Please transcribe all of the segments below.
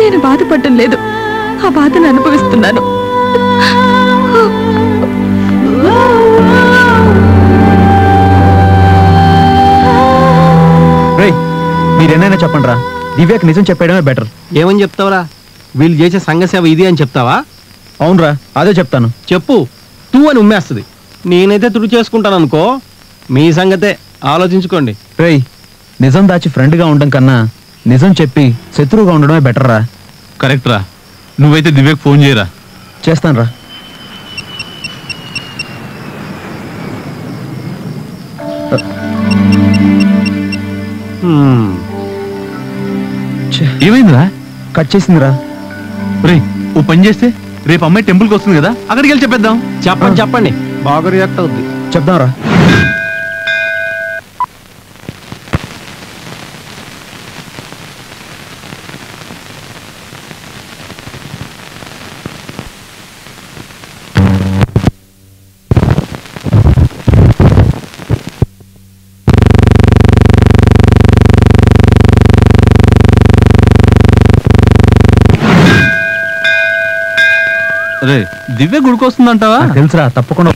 నేను బాధపడటం లేదు ఆ బాధను అనుభవిస్తున్నాను రేయ్ మీరేనైనా చెప్పండి రా దివ్యకి నిజం చెప్పేయడమే బెటర్ ఏమని చెప్తావురా వీళ్ళు చేసే సంఘ సేవ ఇది అని చెప్తావా అవునరా అదే చెప్తాను చెప్పు తూ అని ఉమ్మేస్తుంది నేనైతే తుడి చేసుకుంటాను అనుకో మీ సంగతే ఆలోచించుకోండి రేయ్ నిజం దాచి ఫ్రెండ్గా ఉండడం కన్నా నిజం చెప్పి శత్రువుగా ఉండడమే బెటర్ రా కరెక్ట్ రా నువ్వైతే దివ్యకు ఫోన్ చేయరా చేస్తాను రా హ్మ్. ఏమైందిరా కట్ చేసిందిరా రే ఓ పని చేస్తే రేపు అమ్మాయి టెంపుల్కి వస్తుంది కదా అక్కడికి వెళ్ళి చెప్పేద్దాం చెప్పండి చెప్పండి బాగా రియాక్ట్ అవుద్ది చెప్దాం రా రే దివ్య గుడికొస్తుందంటావా నాకు తెలుసురా తప్పకుండా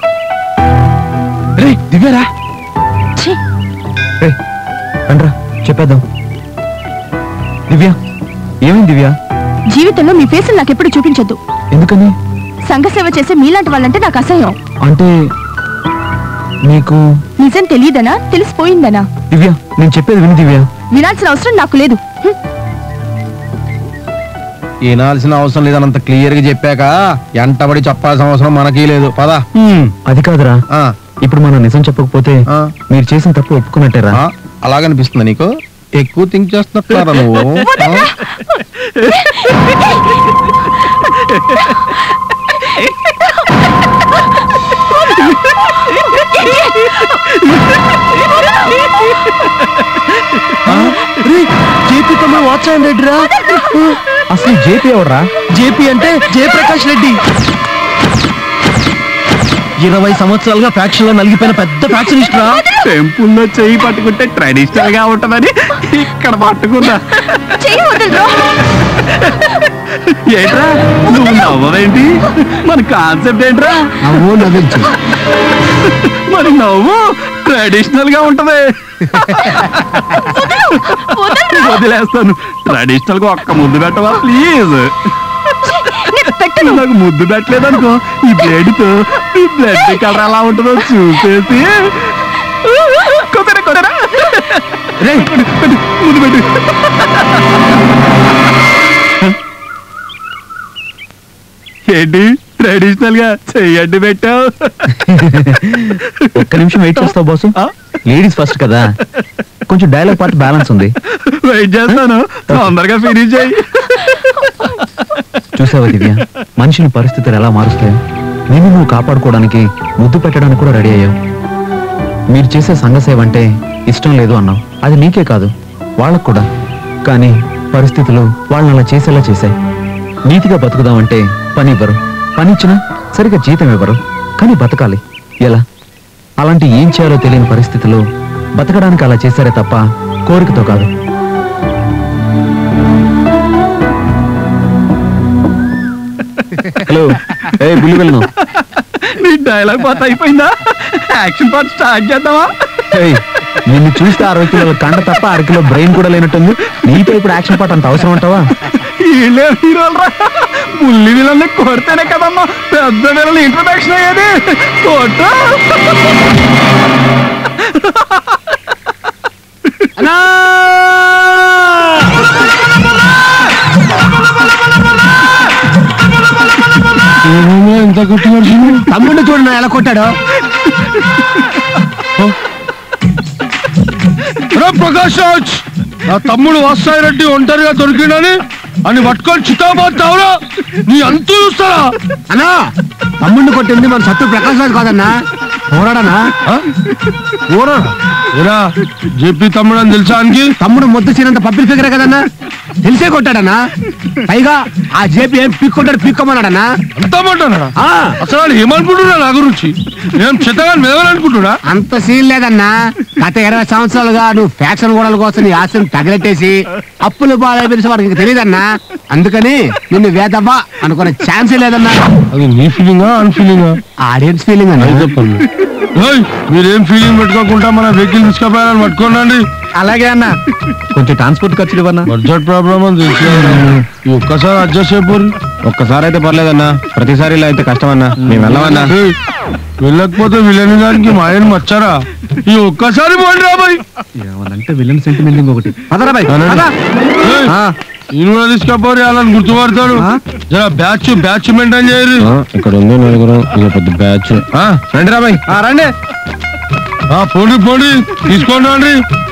రే దివ్యరా ఛీ, రే రండ్రా చెప్పేద్దాం దివ్య ఏమైంది దివ్య జీవితంలో మీ ఫేసులు నాకెప్పుడు చూపించొద్దు ఎందుకని సంఘ సేవ చేసే మీలాంటి వాళ్ళంటే నాకు అసహ్యం అంటే నీకు నిజం తెలియదనా తెలిసిపోయిందనా దివ్య నేను చెప్పేది విని దివ్య వినాల్సిన అవసరం నాకు లేదు హ్మ్. వినాల్సిన అవసరం లేదనంత క్లియర్ గా చెప్పాక ఎంటబడి చెప్పాల్సిన అవసరం మనకి లేదు పదా అది కాదురా ఆ, ఇప్పుడు మనం నిజం చెప్పకపోతే ఆ. మీరు చేసిన తప్పు ఒప్పుకున్నట్టేరా ఆ, అలాగనిపిస్తుంది నీకు ఎక్కువ థింక్ చేస్తున్నట్టున్నారా నువ్వు ఆ? జేపీ తమ్ముడు వాత్సాయన్ రెడ్డి రా అసలు జేపీ ఎవడరా జేపీ అంటే జయప్రకాష్ రెడ్డి ఇరవై సంవత్సరాలుగా ఫ్యాక్షన్ లో నలిగిపోయిన పెద్ద ఫ్యాక్షనిస్ట్ రా టెంపుల్లో చెయ్యి పట్టుకుంటే ట్రెడిషనల్ గా ఉంటదని ఇక్కడ పట్టుకున్నా చెయ్యి వదలరా. ఏంట్రా నువ్వు నవ్వవేంటి మన కాన్సెప్ట్ ఏంట్రా నవ్వు నవ్వించు మరి నవ్వు ట్రెడిషనల్ గా ఉంటది వదిలేస్తాను ట్రెడిషనల్ గా ఒక్క ముద్దు పెట్టవా ప్లీజ్ నేను పెట్టను నాకు ముద్దు పెట్టలేదు అనుకో ఈ బ్లేడ్తో ఈ బ్లడ్ కలర్ ఎలా ఉంటుందో చూసేసి కుదర కుదర రేయ్, ముద్దు పెట్టు ఏంటి ట్రెడిషనల్ గా చెయ్యండి పెట్టావు ఒక్క నిమిషం వెయిట్ చేస్తావు బాసు ఆ? లేడీస్ ఫస్ట్ కదా కొంచెం డైలాగ్ పార్ట్ బ్యాలెన్స్ ఉంది వెయిట్ చేస్తాను తొందరగా ఫినిష్ చేయి చూసావా దివ్య మనిషిని పరిస్థితులు ఎలా మారుస్తాయో నేను నువ్వు కాపాడుకోవడానికి ముద్దు పెట్టడానికి కూడా రెడీ అయ్యావు మీరు చేసే సంఘ సేవ అంటే ఇష్టం లేదు అన్నావు అది నీకే కాదు వాళ్ళకు కూడా కానీ పరిస్థితులు వాళ్ళని అలా చేసేలా చేశాయి నీతిగా బతుకుదామంటే పని ఇవ్వరు పని ఇచ్చినా సరిగ్గా జీతం ఇవ్వరు కానీ బతకాలి ఎలా అలాంటి ఏం చేయాలో తెలియని పరిస్థితులు బతకడానికి అలా చేశారే తప్ప కోరికతో కాదు హలో ఏ బుల్లి వెళ్ళను నీ డైలాగ్ పాత అయిపోయిందా యాక్షన్ పార్ట్ స్టార్ట్ చేద్దామా ఏయ్, నిన్ను చూస్తే అరవై కిలోల కండ తప్ప అర కిలో బ్రెయిన్ కూడా లేనట్టుంది నీతో ఇప్పుడు యాక్షన్ పాట అంత అవసరం అంటావా వీళ్ళే హీరోలు రా బుల్లి వీళ్ళని కొడితేనే కదమ్మా పెద్ద వీళ్ళని ఇంట్రొడక్షన్ అయ్యేది కొట్టు తమ్ముడిని చూడండి ఎలా కొట్టాడు ప్రకాష్ రాజ్ నా తమ్ముడు వాసాయి రెడ్డి ఒంటరిగా దొరికిండని అని పట్టుకొని చిత్తాబాద్తావురా నీ అంతు చూస్తారా అన్నా తమ్ముడిని కొట్టింది మన శత్రు ప్రకాశ్ రాజు కాదన్నా పోరాడనా ఊరా ఏరా జేపీ తమ్ముడు అని తెలుసా ఆయనకి తమ్ముడు ముద్దు చిన్నంత పబ్లిక్ ఫిగరే కదన్నా తెలిసే కొట్టాడన్నా పైగా ఆ జేపీ ఏం పిక్కొట్టాడు పిక్కమన్నాడన్నా అంతమంటారా ఆ, అసలు వాళ్ళు ఏమనుకుంటున్నా నా గురించి నేను చెత్తగా మెదవాలనుకుంటున్నా అంత సీన్ లేదన్నా గత ఇరవై సంవత్సరాలుగా నువ్వు ఫ్యాక్షన్ గోడల కోసం నీ ఆశను తగలెట్టేసి అప్పులు బాగా పిలిచి వాడికి తెలియదన్నా అందుకని నిన్ను వేదవ్వా అనుకునే ఛాన్సే లేదన్నా అది నీ ఫీలింగా అన్ ఫీలింగా ఆడియన్స్ ఫీలింగ్ అన్నా చెప్పండి ఏయ్, మీరేం ఫీలింగ్ పెట్టుకోకుండా మన వెహికల్ తీసుకుపోయాలని పట్టుకోనండి అలాగే అన్నా కొంచెం ట్రాన్స్పోర్ట్ ఖర్చులు ఇవ్వన్నా బడ్జెట్ ప్రాబ్లం అని తెలుసు కదా. ఈ ఒక్కసారి అడ్జస్ట్ అయిపోరు ఒక్కసారి అయితే పర్లేదన్నా ప్రతిసారి ఇలా అయితే కష్టం అన్నా మేము వెళ్ళమన్నా ఏయ్, వెళ్ళకపోతే విలని దానికి మా ఆయన మచ్చారా ఈ ఒక్కసారి పోండి రాబాయ్ అంటే విలన్ సెంటిమెంట్ ఇంకొకటి పదరా బాయ్ ఈయన కూడా తీసుకపోరు వాళ్ళని గుర్తుపడతాడు జర బ్యాచ్ బ్యాచ్ మెయింటైన్ చేయరు ఇక్కడ ఉంది నలుగురు ఇక పెద్ద బ్యాచ్ రండి రాబాయ్ రండి ఆ, పోండి పోండి తీసుకోండి రండి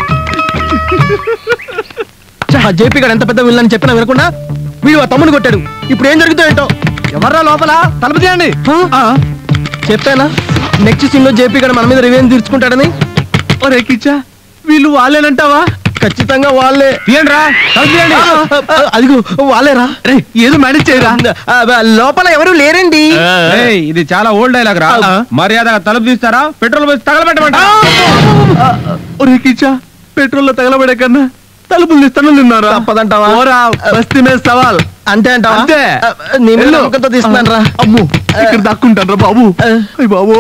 జేపీ గారు ఎంత పెద్ద విల్లని చెప్పినా వినకుండా వీడు ఆ తమ్ముని కొట్టాడు ఇప్పుడు ఏం జరుగుతుందో ఏంటో ఎవర్రా లోపల తలుపు తీయండి చెప్పానా నెక్స్ట్ సీన్ లో జేపీ గారు మన మీద రివెంజ్ తీర్చుకుంటాడని ఒరే కిచ్చా వీళ్ళు వాళ్ళేనంటావా ఖచ్చితంగా వాళ్ళే తీయండి రా అదిగో వాళ్ళేరా ఏదో మేనేజ్ చేయరా లోపల ఎవరు లేరండి ఇది చాలా ఓల్డ్ డైలాగ్ రా ఆ. మర్యాదగా తలుపు తీస్తారా పెట్రోల్ పోసి తగలబెట్టమంట ఒరే కిచ్చా పెట్రోల్ లో తగలబడే కన్నా తలుపులు తీస్తాను నిన్నారా తప్పదంటావా ఓరా బస్తీ మీద సవాల్ అంతే అంటావా అంతే. నీ మీద నమ్మకంతో తీస్తున్నాను రా అమ్ము ఇక్కడ దాక్కుంటాను రా బాబు అయ్య బాబు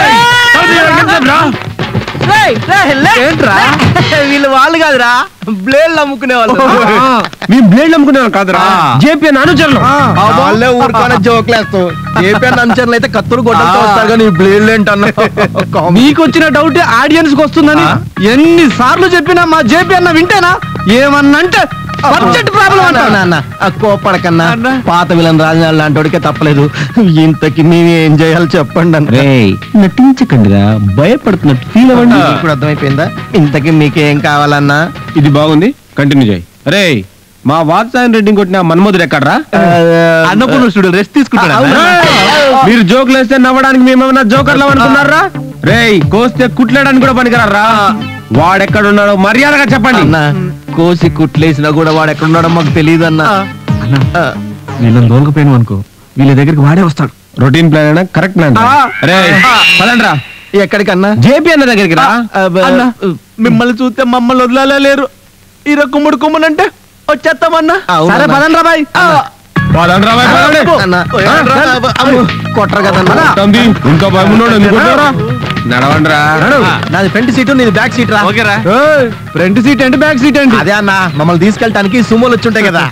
ఏంట్రా వీళ్ళు వాళ్ళు కాదురా బ్లేడ్లు అమ్ముకునే వాళ్ళు మీ బ్లేడ్ అమ్ముకునేవారు కాదురా జేపీ అని అనుచరులు వాళ్ళే ఊరుకోనే జోక్లేస్తావు ఏపీ అనుచరులు అయితే కత్తులు గొడ్డలతో వస్తారు కానీ బ్లేడ్లు ఏంటన్నా మీకు వచ్చిన డౌట్ ఆడియన్స్ కి వస్తుందని ఎన్ని సార్లు చెప్పినా మా జేపీ అన్న వింటేనా ఏమన్నంటే బడ్జెట్ ప్రాబ్లం అంట నాన్న కోపడకన్నా పాత విలన్ రాజనాలు లాంటి తప్పలేదు ఇంతకి మేము ఏం చేయాలి చెప్పండి అన్న నటించకండిరా భయపడుతున్నట్టు ఫీల్ అవ్వండి ఇప్పుడు అర్థమైపోయిందా ఇంతకి మీకేం కావాలన్నా ఇది బాగుంది కంటిన్యూ చేయి రే మా వాత్సాయన్ రెడ్డిని కొట్టిన మన్మధుడు ఎక్కడ్రా అన్నపూర్ణ స్టూడియో రెస్ట్ తీసుకుంటాడు మీరు జోకులు వేస్తే నవ్వడానికి మేమేమన్నా జోకర్లు అనుకున్నారా రేయ్ కోస్తే కుట్లేయడానికి కూడా పనికిరారా వాడెక్కడున్నాడో మర్యాదగా చెప్పండి అన్న కోసి కుట్లేసినా కూడా వాడు ఎక్కడున్నాడో మాకు తెలియదు అన్న అన్న వీళ్ళని దోలకపోయాను అనుకో వీళ్ళ దగ్గరికి వాడే వస్తాడు రొటీన్ ప్లాన్ అయినా కరెక్ట్ ప్లాన్ రే పదండ్రా ఎక్కడికన్నా జేపీ అన్న దగ్గరికి రా అన్న మిమ్మల్ని చూస్తే మమ్మల్ని వదిలేలా లేరు ఇర కుమ్ముడు కుమ్ముడు అంటే వచ్చేస్తామన్నా సరే పదండ్రా బాయ్ పదండ్రా బాయ్, పదండి. కొట్టరు కదన్నా తమ్మి ఇంకా భయమున్నాడు ఎందుకు కొట్టావురా? నడవండ్రా నాది ఫ్రంట్ సీటు నీది బ్యాక్ సీట్ రా ఫ్రంట్ సీట్ అంటే బ్యాక్ సీట్ అండి అదే అన్న మమ్మల్ని తీసుకెళ్ళటానికి సుమోలు వచ్చి ఉంటాయి కదా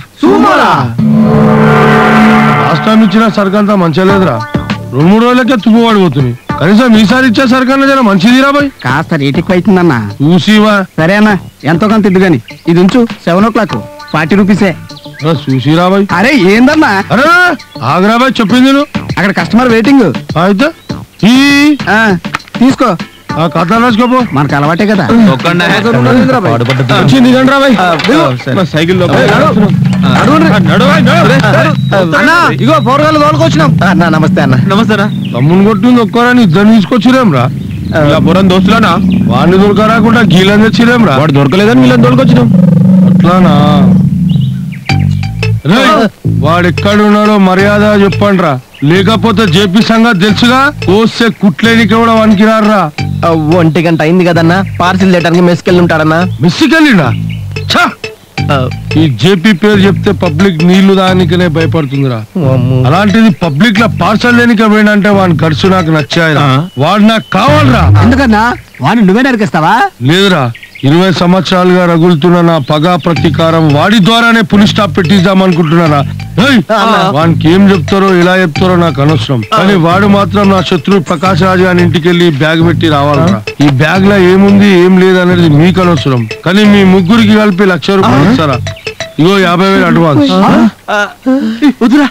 లాస్ట్ టైం ఇచ్చిన సరుకు అంతా మంచిగా లేదురా రెండు మూడు రోజులకే తుమ్ము పడిపోతుంది కనీసం ఈసారి ఇచ్చే సరుకు అన్న జర మంచిదిరా బాయ్ కాస్త రేట్ ఎక్కువ అవుతుందన్నా చూసివా సరే అన్న ఎంతో కొంత ఇద్దు గాని ఇది ఉంచు సెవెన్ ఓ క్లాక్ ఫార్టీ రూపీసే రా, చూసిరా బాయ్ అరే ఏందన్నా అరే ఆగ్రా బాయ్ చెప్పింది నువ్వు అక్కడ కస్టమర్ వెయిటింగ్ అయితే ఈ ఆ, తీసుకో ఆ కథ రాసుకోపో మనకు అలవాటే కదా వచ్చింది దిగండ్రా బాయ్ మా సైకిల్ లో అన్నా ఇగో పోరగాళ్ళు తోలుకొచ్చినాం అన్న నమస్తే అన్న నమస్తేరా తమ్ముని కొట్టింది ఒక్కరని ఇద్దరు తీసుకొచ్చిరేం రా ఇలా బురం దోస్తులానా వాడిని దొరకరాకుండా గీలని తెచ్చిరేం రా వాడు దొరకలేదని వీళ్ళని దొరకొచ్చినాం అట్లానా రేయ్, వాడు ఎక్కడ ఉన్నాడో మర్యాద చెప్పండి రా లేకపోతే జేపీ సంగతి తెలుసుగా కోస్తే కుట్లేనికి కూడా వనికిరారా ఆ, ఒంటి గంట అయింది కదన్నా పార్సిల్ చేయడానికి మెస్కెళ్ళి ఉంటాడన్నా మిస్సికెళ్ళినా ఛ! ఈ జేపీ పేరు చెప్తే పబ్లిక్ నీళ్లు దానికనే భయపడుతుందిరా అలాంటిది పబ్లిక్ లో పార్సల్ లేనిక వేయంటే వాని ఖర్చు నాకు నచ్చాయిరా వాడు నాకు కావాలరా ఎందుకన్నా వాడిని నువ్వే నరికేస్తావా లేదురా ఇరవై సంవత్సరాలుగా రగులుతున్న నా పగా ప్రతీకారం వాడి ద్వారానే పులి స్టాప్ పెట్టిద్దాం అనుకుంటున్నారా ఏయ్! వానికి ఏం చెప్తారో ఎలా చెప్తారో నాకు అనవసరం కానీ వాడు మాత్రం నా శత్రువు ప్రకాశ్ రాజు గారి ఇంటికి వెళ్ళి బ్యాగ్ పెట్టి రావాలరా ఈ బ్యాగ్ లో ఏముంది ఏం లేదు అనేది మీకు అనవసరం కానీ మీ ముగ్గురికి కలిపి లక్ష రూపాయలు ఇస్తారా ఇగో యాభై వేలు అడ్వాన్స్ వద్దురా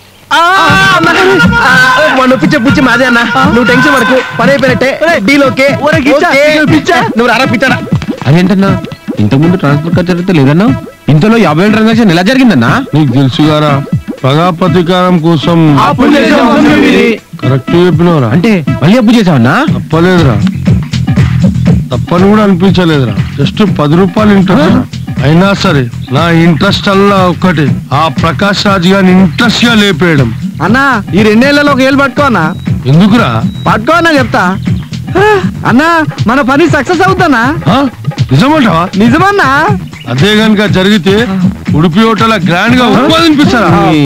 నొప్పించే పుచ్చి మాదే అన్న నువ్వు టెన్షన్ పడకు పని అయిపోయినట్టే డీల్ ఓకే ఓకే. నువ్వు రారా పిచ్చారా అదేంటన్నా ఇంతకుముందు ట్రాన్స్ఫర్ ఖర్చు జరిగితే లేదన్నా ఇంతలో యాభై వేల ట్రాన్సాక్షన్ ఎలా జరిగిందన్నా నీకు తెలుసుగారా పగా ప్రతీకారం కోసం కరెక్ట్ చెప్పినవరా అంటే మళ్ళీ అప్పు చేసావన్నా తప్పలేదురా తప్పని కూడా అనిపించలేదురా జస్ట్ పది రూపాయలు ఇంట్రెస్ట్ అయినా సరే నా ఇంట్రెస్ట్ అల్లా ఒక్కటి ఆ ప్రకాష్ రాజ్ గారిని ఇంట్రెస్ట్ గా లేపేయడం అన్నా ఈ రెండేళ్లలో ఒక ఏళ్ళు పట్టుకో అన్నా ఎందుకురా పట్టుకో అన్నా చెప్తా హా, అన్నా మన పని సక్సెస్ అవుతానా ఆ? నిజమంటావా నిజమన్నా అదే గనుక జరిగితే ఉడిపి హోటల్ గ్రాండ్ గా ఉపాధినిపిస్తారా